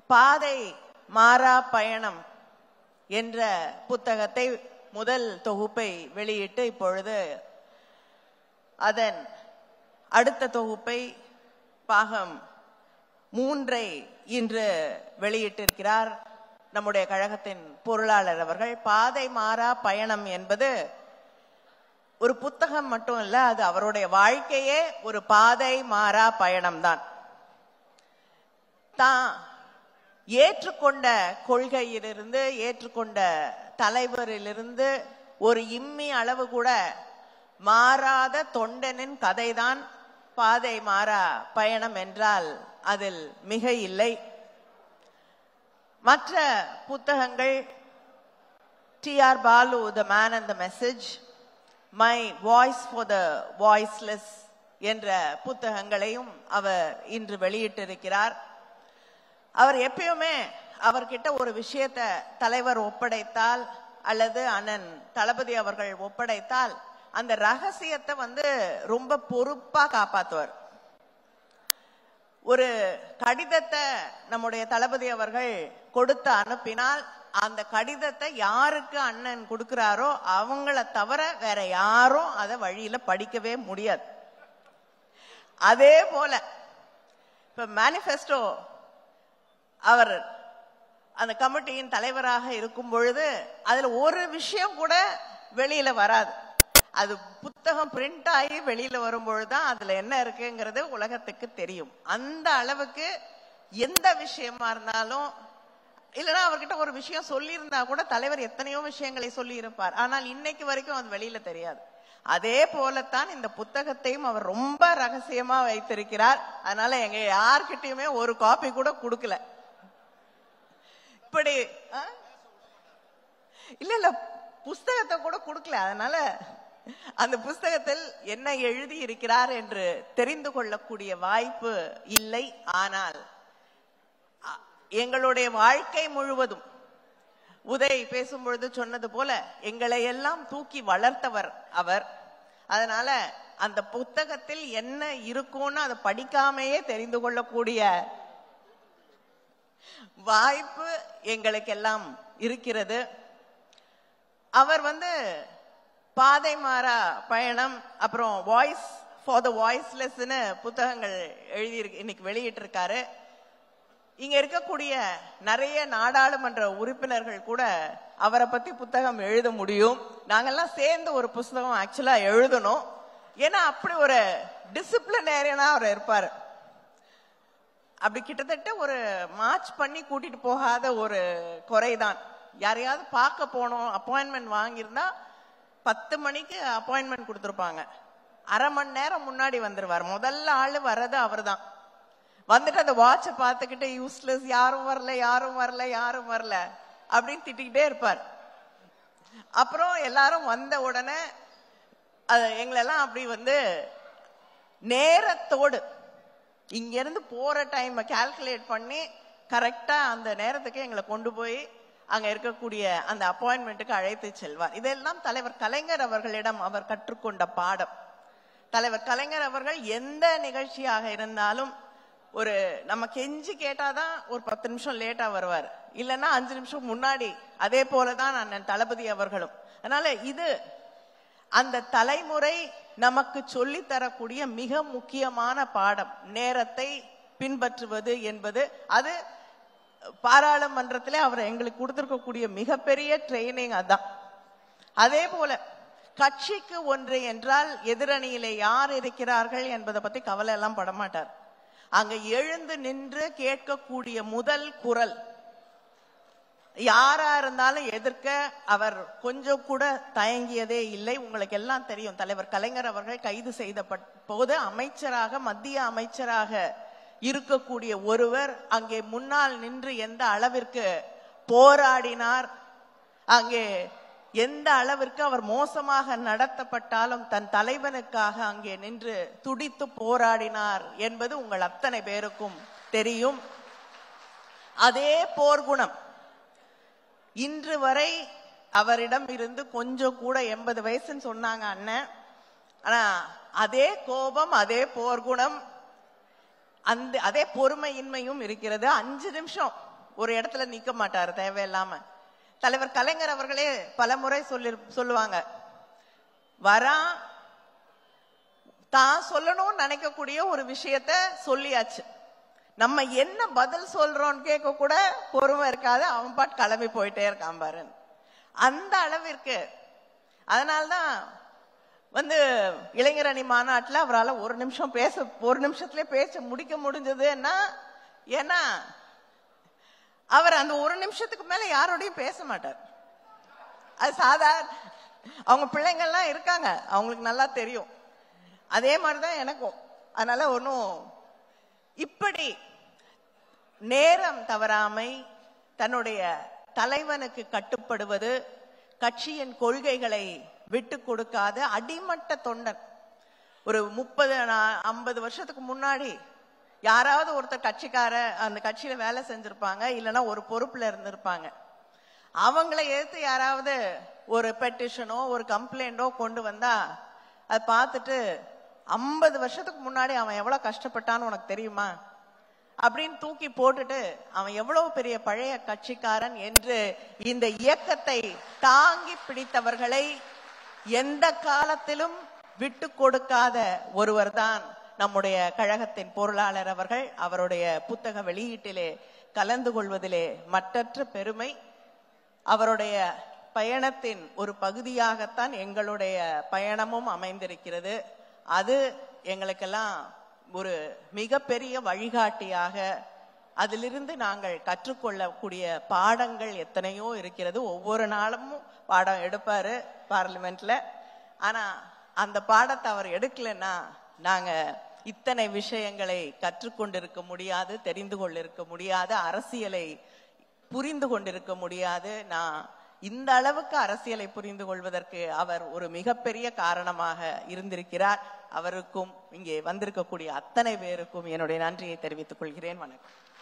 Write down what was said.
பாதை மாறா பயணம் என்ற புத்தகத்தை முதல் தொகுப்பை வெளியிட்டு இப்பொழுது அதன் அடுத்த தொகுப்பை பாகம் மூன்றை இன்று வெளியிட்டிருக்கிறார் நம்முடைய கழகத்தின் பொருளாளர் அவர்கள் பாதை மாறா பயணம் என்பது ஒரு புத்தகம் மட்டும் இல்ல அது அவருடைய வாழ்க்கையே ஒரு பாதை மாறா பயணம்தான் தான் ஏற்றுக்கொண்ட கொள்கையிலிருந்து ஏற்றுக்கொண்ட தலைவரிலிருந்து ஒரு இம்மி அளவு கூட மாறாத தொண்டனின் கதைதான் பாதை மாறா பயணம் என்றால் அதில் மிக இல்லை மற்ற புத்தகங்கள் T R Balu the man and the message my voice for the voiceless என்ற புத்தகங்களையும் அவர் இன்று வெளியிட்டிருக்கிறார் அவர் எப்பயுமே அவர்கிட்ட ஒரு விஷயத்த தலைவர் ஒப்படைத்தால் அல்லது அண்ணன் தளபதி அவர்கள் ஒப்படைத்தால் அந்த ரகசியத்தை வந்து ரொம்ப பொறுப்பா காப்பாத்துவார் ஒரு கடிதத்தை நம்முடைய தளபதி அவர்கள் கொடுத்து அனுப்பினால் அந்த கடிதத்தை யாருக்கு அண்ணன் கொடுக்கிறாரோ அவங்கள தவிர வேற யாரும் அதை வழியில படிக்கவே முடியாது அதே போல இப்ப மேனிஃபெஸ்டோ அவர் அந்த கமிட்டியின் தலைவராக இருக்கும் பொழுது அதுல ஒரு விஷயம் கூட வெளியில வராது அது புத்தகம் பிரிண்ட் ஆகி வெளியில வரும் பொழுதுதான் அதுல என்ன இருக்குங்கிறது உலகத்துக்கு தெரியும் அந்த அளவுக்கு எந்த விஷயமா இருந்தாலும் இல்லைன்னா அவர்கிட்ட ஒரு விஷயம் சொல்லியிருந்தா கூட தலைவர் எத்தனையோ விஷயங்களை சொல்லி இருப்பார் ஆனால் இன்னைக்கு வரைக்கும் அது வெளியில தெரியாது அதே போலத்தான் இந்த புத்தகத்தையும் அவர் ரொம்ப ரகசியமா வைத்திருக்கிறார் அதனால எங்க யார்கிட்டயுமே ஒரு காப்பி கூட கொடுக்கல இப்படி ஆ? இல்ல இல்ல புஸ்தகத்தை கூட கொடுக்கல அதனால அந்த புஸ்தகத்தில் என்ன எழுதி இருக்கிறார் என்று தெரிந்து கொள்ளக்கூடிய வாய்ப்பு இல்லை ஆனால் அ- எங்களுடைய வாழ்க்கை முழுவதும் உதய் பேசும்பொழுது சொன்னது போல எங்களை எல்லாம் தூக்கி வளர்த்தவர் அவர் அதனால அந்த புத்தகத்தில் என்ன இருக்கும்னு அதை படிக்காமையே தெரிந்து கொள்ளக்கூடிய வாய்ப்பு எங்களுக்கெல்லாம் இருக்கிறது அவர் வந்து பாதை மாறா பயணம் அப்புறம் வாய்ஸ் ஃபார் த வாய்ஸ்லெஸ்னு புத்தகங்கள் எழுதி இன்னைக்கு வெளியிட்டிருக்காரு இங்க இருக்கக்கூடிய நிறைய நாடாளுமன்ற உறுப்பினர்கள் கூட அவரை பத்தி புத்தகம் எழுத முடியும் நாங்கெல்லாம் சேர்ந்து ஒரு புஸ்தகம் ஆக்சுவலா எழுதணும் ஏன்னா அப்படி ஒரு டிசிப்ளினேரியனா அவர் இருப்பாரு அப்படி கிட்டத்தட்ட ஒரு மார்ச் பண்ணி கூட்டிட்டு போகாத ஒரு குறைதான் யாரையாவது பார்க்க போனோம் அப்பாயின்மெண்ட் வாங்கியிருந்தா பத்து மணிக்கு அப்பாயின்மெண்ட் கொடுத்துருப்பாங்க அரை மணி நேரம் முன்னாடி வந்துருவார் முதல்ல ஆளு வர்றது அவர்தான் வந்துட்டு அந்த வாட்சை பார்த்துக்கிட்டு யூஸ்லெஸ் யாரும் வரல யாரும் வரல யாரும் வரல அப்படின்னு திட்டிக்கிட்டே இருப்பார் அப்புறம் எல்லாரும் வந்த உடனே அது எங்களெல்லாம் அப்படி வந்து நேரத்தோடு இங்க இருந்து போற டைம் கால்குலேட் பண்ணி கரெக்டா அந்த நேரத்துக்கு எங்களை கொண்டு போய் அங்க இருக்கக்கூடிய அந்த அப்பாயின்மெண்ட்டுக்கு அழைத்து செல்வார் இதெல்லாம் தலைவர் கலைஞர் அவர்களிடம் அவர் கற்றுக்கொண்ட பாடம் தலைவர் கலைஞர் அவர்கள் எந்த நிகழ்ச்சியாக இருந்தாலும் ஒரு நம்ம கெஞ்சி கேட்டாதான் ஒரு பத்து நிமிஷம் லேட்டா வருவார் இல்லைன்னா அஞ்சு நிமிஷம் முன்னாடி அதே போலதான் அண்ணன் தளபதி அவர்களும் அதனால இது அந்த தலைமுறை நமக்கு சொல்லி தரக்கூடிய மிக முக்கியமான பாடம் நேரத்தை பின்பற்றுவது என்பது அது பாராளுமன்றத்திலே அவர் எங்களுக்கு கொடுத்திருக்கக்கூடிய மிகப்பெரிய ட்ரைனிங் அதான் அதே போல கட்சிக்கு ஒன்று என்றால் எதிரணியிலே யார் இருக்கிறார்கள் என்பதை பத்தி கவலை எல்லாம் படமாட்டார் அங்க எழுந்து நின்று கேட்கக்கூடிய முதல் குரல் யாரா இருந்தாலும் எதிர்க்க அவர் கொஞ்சம் கூட தயங்கியதே இல்லை உங்களுக்கு எல்லாம் தெரியும் தலைவர் கலைஞர் அவர்கள் கைது செய்த போது அமைச்சராக மத்திய அமைச்சராக இருக்கக்கூடிய ஒருவர் அங்கே முன்னால் நின்று எந்த அளவிற்கு போராடினார் அங்கே எந்த அளவிற்கு அவர் மோசமாக நடத்தப்பட்டாலும் தன் தலைவனுக்காக அங்கே நின்று துடித்து போராடினார் என்பது உங்கள் அத்தனை பேருக்கும் தெரியும் அதே போர்க்குணம் இன்று வரை அவரிடம் இருந்து கொஞ்சம் கூட எண்பது வயசுன்னு சொன்னாங்க அண்ணன் ஆனா அதே கோபம் அதே போர்க்குணம் அந்த அதே பொறுமையின்மையும் இருக்கிறது அஞ்சு நிமிஷம் ஒரு இடத்துல நிக்க மாட்டாரு தேவையில்லாம தலைவர் கலைஞர் அவர்களே பல முறை சொல்லி சொல்லுவாங்க வரா தான் சொல்லணும்னு நினைக்கக்கூடிய ஒரு விஷயத்த சொல்லியாச்சு நம்ம என்ன பதில் சொல்றோம்னு கேட்க கூட பொறுமை இருக்காது அவன் பாட்டு கிளம்பி போயிட்டே இருக்கான் பாரு அந்த அளவிற்கு அதனால்தான் வந்து இளைஞர் அணி மாநாட்டில் அவரால் ஒரு நிமிஷம் பேச ஒரு நிமிஷத்துல பேச முடிக்க முடிஞ்சதுன்னா ஏன்னா அவர் அந்த ஒரு நிமிஷத்துக்கு மேல யாரோடையும் பேச மாட்டார் அது சாதாரண அவங்க பிள்ளைங்கள்லாம் இருக்காங்க அவங்களுக்கு நல்லா தெரியும் அதே மாதிரிதான் எனக்கும் அதனால ஒன்றும் இப்படி நேரம் தவறாமை தன்னுடைய தலைவனுக்கு கட்டுப்படுவது கட்சியின் கொள்கைகளை விட்டு கொடுக்காத அடிமட்ட தொண்டன் ஒரு முப்பது ஐம்பது வருஷத்துக்கு முன்னாடி யாராவது ஒருத்தர் கட்சிக்கார அந்த கட்சியில வேலை செஞ்சிருப்பாங்க இல்லைன்னா ஒரு பொறுப்புல இருந்திருப்பாங்க அவங்கள எடுத்து யாராவது ஒரு பெட்டிஷனோ ஒரு கம்ப்ளைண்டோ கொண்டு வந்தா அதை பார்த்துட்டு ஐம்பது வருஷத்துக்கு முன்னாடி அவன் எவ்வளவு கஷ்டப்பட்டான்னு உனக்கு தெரியுமா அப்படின்னு தூக்கி போட்டுட்டு அவன் எவ்வளவு பெரிய பழைய கட்சிக்காரன் என்று இந்த இயக்கத்தை தாங்கி பிடித்தவர்களை எந்த காலத்திலும் விட்டு கொடுக்காத ஒருவர் தான் நம்முடைய கழகத்தின் பொருளாளர் அவர்கள் அவருடைய புத்தக வெளியீட்டிலே கலந்து கொள்வதிலே மற்றற்ற பெருமை அவருடைய பயணத்தின் ஒரு பகுதியாகத்தான் எங்களுடைய பயணமும் அமைந்திருக்கிறது அது எங்களுக்கெல்லாம் ஒரு மிகப்பெரிய வழிகாட்டியாக அதிலிருந்து நாங்கள் கற்றுக்கொள்ளக்கூடிய பாடங்கள் எத்தனையோ இருக்கிறது ஒவ்வொரு நாளும் பாடம் எடுப்பாரு பார்லிமெண்ட்ல ஆனா அந்த பாடத்தை அவர் எடுக்கலைன்னா நாங்க இத்தனை விஷயங்களை கற்றுக்கொண்டிருக்க முடியாது தெரிந்து கொண்டிருக்க முடியாது அரசியலை புரிந்து கொண்டிருக்க முடியாது நான் இந்த அளவுக்கு அரசியலை புரிந்து கொள்வதற்கு அவர் ஒரு மிகப்பெரிய காரணமாக இருந்திருக்கிறார் அவருக்கும் இங்கே வந்திருக்கக்கூடிய அத்தனை பேருக்கும் என்னுடைய நன்றியை தெரிவித்துக் கொள்கிறேன் வணக்கம்